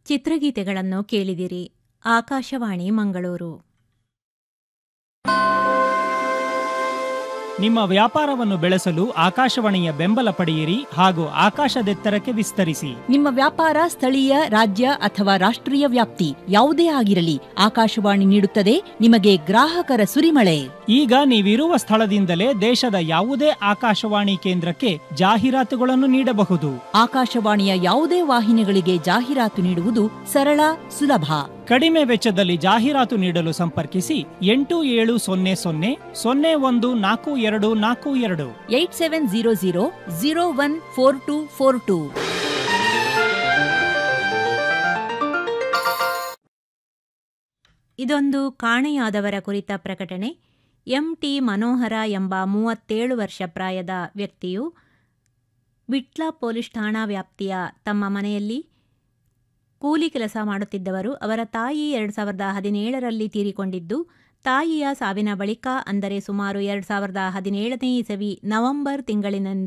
ಚಿತ್ರಗೀತೆಗಳನ್ನು ಕೇಳಿದಿರಿ ಆಕಾಶವಾಣಿ ಮಂಗಳೂರು ನಿಮ್ಮ ವ್ಯಾಪಾರವನ್ನು ಬೆಳೆಸಲು ಆಕಾಶವಾಣಿಯ ಬೆಂಬಲ ಪಡೆಯಿರಿ ಹಾಗೂ ಆಕಾಶದೆತ್ತರಕ್ಕೆ ವಿಸ್ತರಿಸಿ ನಿಮ್ಮ ವ್ಯಾಪಾರ ಸ್ಥಳೀಯ ರಾಜ್ಯ ಅಥವಾ ರಾಷ್ಟ್ರೀಯ ವ್ಯಾಪ್ತಿ ಯಾವುದೇ ಆಗಿರಲಿ ಆಕಾಶವಾಣಿ ನೀಡುತ್ತದೆ ನಿಮಗೆ ಗ್ರಾಹಕರ ಸುರಿಮಳೆ ಈಗ ನೀವಿರುವ ಸ್ಥಳದಿಂದಲೇ ದೇಶದ ಯಾವುದೇ ಆಕಾಶವಾಣಿ ಕೇಂದ್ರಕ್ಕೆ ಜಾಹೀರಾತುಗಳನ್ನು ನೀಡಬಹುದು ಆಕಾಶವಾಣಿಯ ಯಾವುದೇ ವಾಹಿನಿಗಳಿಗೆ ಜಾಹೀರಾತು ನೀಡುವುದು ಸರಳ ಸುಲಭ ಕಡಿಮೆ ವೆಚ್ಚದಲ್ಲಿ ಜಾಹೀರಾತು ನೀಡಲು ಸಂಪರ್ಕಿಸಿ ಎಂಟು ಏಳು ಸೊನ್ನೆ ಸೊನ್ನೆ ಸೊನ್ನೆ ಒಂದು ನಾಲ್ಕು ಎರಡು ನಾಲ್ಕು ಎರಡು eight seven zero zero zero one four two four two ಇದೊಂದು ಕಾಣೆಯಾದವರ ಕುರಿತ ಪ್ರಕಟಣೆ ಎಂ ಟಿ ಮನೋಹರ ಎಂಬ ಮೂವತ್ತೇಳು ವರ್ಷ ಪ್ರಾಯದ ವ್ಯಕ್ತಿಯು ವಿಟ್ಲ ಪೊಲೀಸ್ ಠಾಣಾ ವ್ಯಾಪ್ತಿಯ ತಮ್ಮ ಮನೆಯಲ್ಲಿ ಕೂಲಿ ಕೆಲಸ ಮಾಡುತ್ತಿದ್ದವರು ಅವರ ತಾಯಿ ಎರಡು ಸಾವಿರದ ಹದಿನೇಳರಲ್ಲಿ ತೀರಿಕೊಂಡಿದ್ದು ತಾಯಿಯ ಸಾವಿನ ಬಳಿಕ ಅಂದರೆ ಸುಮಾರು ಎರಡು ಸಾವಿರದ ಹದಿನೇಳನೇ ಇಸವಿ ನವೆಂಬರ್ ತಿಂಗಳಿನಿಂದ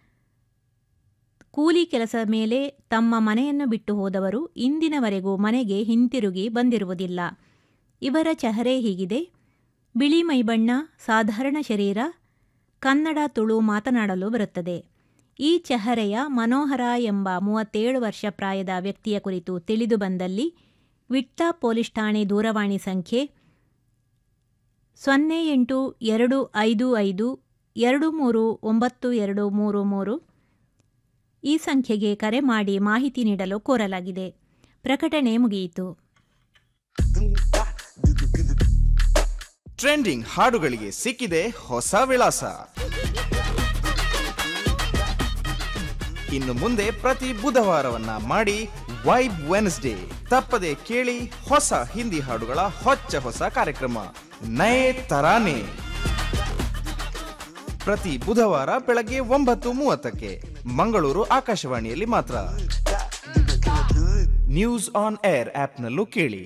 ಕೂಲಿ ಕೆಲಸ ಮೇಲೆ ತಮ್ಮ ಮನೆಯನ್ನು ಬಿಟ್ಟು ಹೋದವರು ಇಂದಿನವರೆಗೂ ಮನೆಗೆ ಹಿಂತಿರುಗಿ ಬಂದಿರುವುದಿಲ್ಲ ಇವರ ಚೆಹರೆ ಹೀಗಿದೆ ಬಿಳಿ ಮೈಬಣ್ಣ ಸಾಧಾರಣ ಶರೀರ ಕನ್ನಡ ತುಳು ಮಾತನಾಡಲು ಬರುತ್ತದೆ ಈ ಚೆಹರೆಯ ಮನೋಹರ ಎಂಬ ಮೂವತ್ತೇಳು ವರ್ಷ ಪ್ರಾಯದ ವ್ಯಕ್ತಿಯ ಕುರಿತು ತಿಳಿದು ಬಂದಲ್ಲಿ ವಿಟ್ಲ ಪೊಲೀಸ್ ಠಾಣೆ ದೂರವಾಣಿ ಸಂಖ್ಯೆ ಸೊನ್ನೆ ಎಂಟು ಎರಡು ಐದು ಐದು ಎರಡು ಮೂರು ಒಂಬತ್ತು ಎರಡು ಮೂರು ಮೂರು ಈ ಸಂಖ್ಯೆಗೆ ಕರೆ ಮಾಡಿ ಮಾಹಿತಿ ನೀಡಲು ಕೋರಲಾಗಿದೆ ಪ್ರಕಟಣೆ ಮುಗಿಯಿತು ಟ್ರೆಂಡಿಂಗ್ ಹಾಡುಗಳಿಗೆ ಸಿಕ್ಕಿದೆ ಹೊಸ ವಿಳಾಸ ಇನ್ನು ಮುಂದೆ ಪ್ರತಿ ಬುಧವಾರವನ್ನ ಮಾಡಿ ವೈಬ್ ವೆನ್ಸ್ಡೇ ತಪ್ಪದೆ ಕೇಳಿ ಹೊಸ ಹಿಂದಿ ಹಾಡುಗಳ ಹೊಚ್ಚ ಹೊಸ ಕಾರ್ಯಕ್ರಮ ನಯೇ ತರಾನೆ ಪ್ರತಿ ಬುಧವಾರ ಬೆಳಗ್ಗೆ ಒಂಬತ್ತು ಮೂವತ್ತಕ್ಕೆ ಮಂಗಳೂರು ಆಕಾಶವಾಣಿಯಲ್ಲಿ ಮಾತ್ರ ನ್ಯೂಸ್ ಆನ್ ಏರ್ ಆಪ್ನಲ್ಲೂ ಕೇಳಿ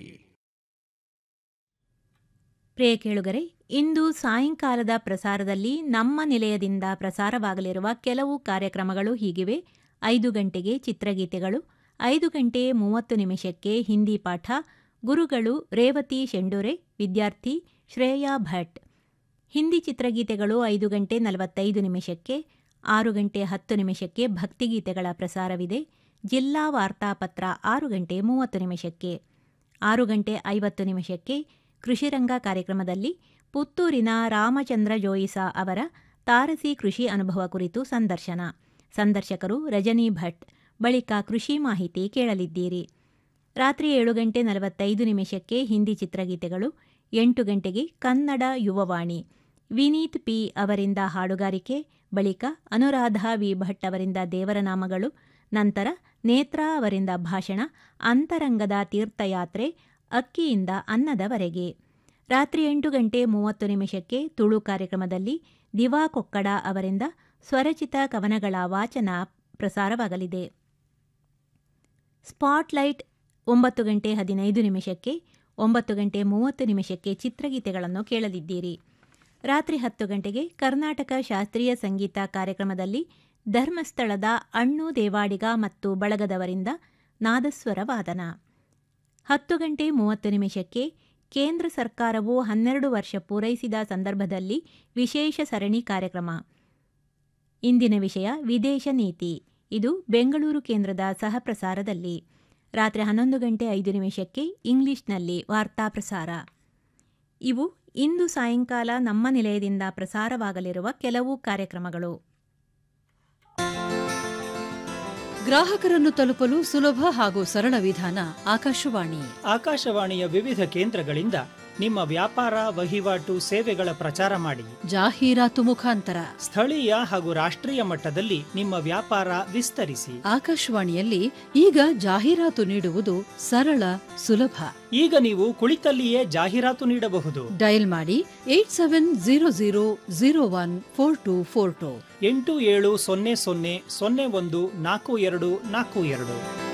ಪ್ರಿಯ ಕೇಳುಗರೆ ಇಂದು ಸಾಯಂಕಾಲದ ಪ್ರಸಾರದಲ್ಲಿ ನಮ್ಮ ನಿಲಯದಿಂದ ಪ್ರಸಾರವಾಗಲಿರುವ ಕೆಲವು ಕಾರ್ಯಕ್ರಮಗಳು ಹೀಗಿವೆ ಐದು ಗಂಟೆಗೆ ಚಿತ್ರಗೀತೆಗಳು ಐದು ಗಂಟೆ ಮೂವತ್ತು ನಿಮಿಷಕ್ಕೆ ಹಿಂದಿ ಪಾಠ ಗುರುಗಳು ರೇವತಿ ಶೆಂಡೂರೆ ವಿದ್ಯಾರ್ಥಿ ಶ್ರೇಯಾ ಭಟ್ ಹಿಂದಿ ಚಿತ್ರಗೀತೆಗಳು ಐದು ಗಂಟೆ ನಲವತ್ತೈದು ನಿಮಿಷಕ್ಕೆ ಆರು ಗಂಟೆ ಹತ್ತು ನಿಮಿಷಕ್ಕೆ ಭಕ್ತಿಗೀತೆಗಳ ಪ್ರಸಾರವಿದೆ ಜಿಲ್ಲಾ ವಾರ್ತಾಪತ್ರ ಆರು ಗಂಟೆ ಮೂವತ್ತು ನಿಮಿಷಕ್ಕೆ ಆರು ಗಂಟೆ ಐವತ್ತು ನಿಮಿಷಕ್ಕೆ ಕೃಷಿರಂಗ ಕಾರ್ಯಕ್ರಮದಲ್ಲಿ ಪುತ್ತೂರಿನ ರಾಮಚಂದ್ರ ಜೋಯಿಸ ಅವರ ತಾರಸಿ ಕೃಷಿ ಅನುಭವ ಕುರಿತು ಸಂದರ್ಶನ ಸಂದರ್ಶಕರು ರಜನಿ ಭಟ್ ಬಳಿಕ ಕೃಷಿ ಮಾಹಿತಿ ಕೇಳಲಿದ್ದೀರಿ ರಾತ್ರಿ ಏಳು ಗಂಟೆ ನಲವತ್ತೈದು ನಿಮಿಷಕ್ಕೆ ಹಿಂದಿ ಚಿತ್ರಗೀತೆಗಳು ಎಂಟು ಗಂಟೆಗೆ ಕನ್ನಡ ಯುವವಾಣಿ ವಿನೀತ್ ಪಿ ಅವರಿಂದ ಹಾಡುಗಾರಿಕೆ ಬಳಿಕ ಅನುರಾಧ ವಿ ಭಟ್ ಅವರಿಂದ ದೇವರನಾಮಗಳು ನಂತರ ನೇತ್ರಾ ಅವರಿಂದ ಭಾಷಣ ಅಂತರಂಗದ ತೀರ್ಥಯಾತ್ರೆ ಅಕ್ಕಿಯಿಂದ ಅನ್ನದವರೆಗೆ ರಾತ್ರಿ ಎಂಟು ಗಂಟೆ ಮೂವತ್ತು ನಿಮಿಷಕ್ಕೆ ತುಳು ಕಾರ್ಯಕ್ರಮದಲ್ಲಿ ದಿವಾ ಕೊಕ್ಕಡ ಅವರಿಂದ ಸ್ವರಚಿತ ಕವನಗಳ ವಾಚನ ಪ್ರಸಾರವಾಗಲಿದೆ ಸ್ಪಾಟ್ಲೈಟ್ ಒಂಬತ್ತು ಗಂಟೆ ಹದಿನೈದು ನಿಮಿಷಕ್ಕೆ ಒಂಬತ್ತು ಗಂಟೆ ಮೂವತ್ತು ನಿಮಿಷಕ್ಕೆ ಚಿತ್ರಗೀತೆಗಳನ್ನು ಕೇಳಲಿದ್ದೀರಿ ರಾತ್ರಿ ಹತ್ತು ಗಂಟೆಗೆ ಕರ್ನಾಟಕ ಶಾಸ್ತ್ರೀಯ ಸಂಗೀತ ಕಾರ್ಯಕ್ರಮದಲ್ಲಿ ಧರ್ಮಸ್ಥಳದ ಅಣ್ಣು ದೇವಾಡಿಗ ಮತ್ತು ಬಳಗದವರಿಂದ ನಾದಸ್ವರ ವಾದನ ಹತ್ತು ಗಂಟೆ ಮೂವತ್ತು ನಿಮಿಷಕ್ಕೆ ಕೇಂದ್ರ ಸರ್ಕಾರವು ಹನ್ನೆರಡು ವರ್ಷ ಪೂರೈಸಿದ ಸಂದರ್ಭದಲ್ಲಿ ವಿಶೇಷ ಸರಣಿ ಕಾರ್ಯಕ್ರಮ ಇಂದಿನ ವಿಷಯ ವಿದೇಶ ನೀತಿ ಇದು ಬೆಂಗಳೂರು ಕೇಂದ್ರದ ಸಹಪ್ರಸಾರದಲ್ಲಿ ರಾತ್ರಿ ಹನ್ನೊಂದು ಗಂಟೆ ಐದು ನಿಮಿಷಕ್ಕೆ ಇಂಗ್ಲಿಷ್ನಲ್ಲಿ ವಾರ್ತಾ ಪ್ರಸಾರ ಇವು ಇಂದು ಸಾಯಂಕಾಲ ನಮ್ಮ ನಿಲಯದಿಂದ ಪ್ರಸಾರವಾಗಲಿರುವ ಕೆಲವು ಕಾರ್ಯಕ್ರಮಗಳು ಗ್ರಾಹಕರನ್ನು ತಲುಪಲು ಸುಲಭ ಹಾಗೂ ಸರಳ ವಿಧಾನ ಆಕಾಶವಾಣಿ ಆಕಾಶವಾಣಿಯ ವಿವಿಧ ಕೇಂದ್ರಗಳಿಂದ ನಿಮ್ಮ ವ್ಯಾಪಾರ ವಹಿವಾಟು ಸೇವೆಗಳ ಪ್ರಚಾರ ಮಾಡಿ ಜಾಹೀರಾತು ಮುಖಾಂತರ ಸ್ಥಳೀಯ ಹಾಗೂ ರಾಷ್ಟ್ರೀಯ ಮಟ್ಟದಲ್ಲಿ ನಿಮ್ಮ ವ್ಯಾಪಾರ ವಿಸ್ತರಿಸಿ ಆಕಾಶವಾಣಿಯಲ್ಲಿ ಈಗ ಜಾಹೀರಾತು ನೀಡುವುದು ಸರಳ ಸುಲಭ ಈಗ ನೀವು ಕುಳಿತಲ್ಲಿಯೇ ಜಾಹೀರಾತು ನೀಡಬಹುದು ಡಯಲ್ ಮಾಡಿ eight seven zero zero zero one four two four two ಎಂಟು ಏಳು ಸೊನ್ನೆ ಸೊನ್ನೆ ಸೊನ್ನೆ ಒಂದು ನಾಲ್ಕು ಎರಡು ನಾಲ್ಕು ಎರಡು